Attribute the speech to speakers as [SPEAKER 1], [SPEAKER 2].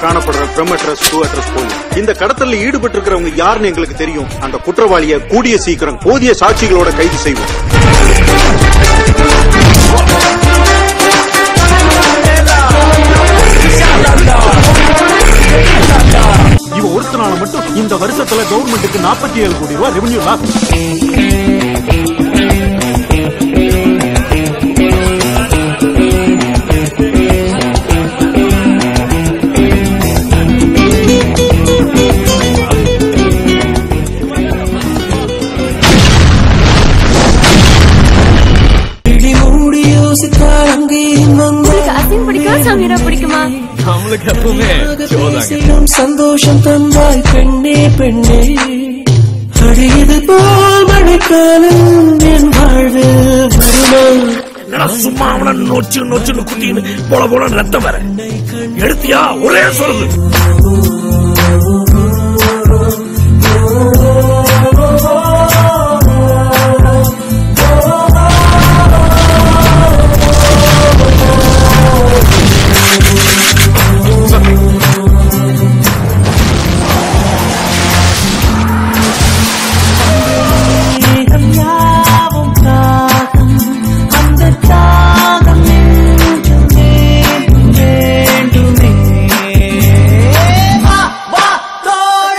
[SPEAKER 1] காணப்படுற from address to address போலி இந்த கடத்தல்ல ஈடுபட்டு இருக்கிறவங்க யாருன்னு எங்களுக்கு தெரியும் அந்த குற்றவாளியை கூடிய சீக்கிரம் போதிய சாட்சிகளோட கைது செய்வோம்
[SPEAKER 2] இவன் ஒருத்தனால மட்டும் இந்த வருஷத்துல கவர்மெண்ட்டுக்கு நாற்பத்தி ஏழு கோடி ரூபாய் ரெவன்யூ லாஸ்
[SPEAKER 3] உங்களுக்கு அசின் பிடிக்குமா சமீரா பிடிக்குமா
[SPEAKER 4] நம்மளுக்கு எப்பவுமே
[SPEAKER 5] சிலும் சந்தோஷம் தந்தாய் பெண்ணே பெண்ணே அடையது போல் மழைக்காலம் என் வாழ்வில் வருமா
[SPEAKER 4] என்னடா சும்மா அவன நொச்சு நொச்சுன்னு குட்டின்னு போல போல ரத்தம் வர எடுத்தியா ஒரே சொல்லுது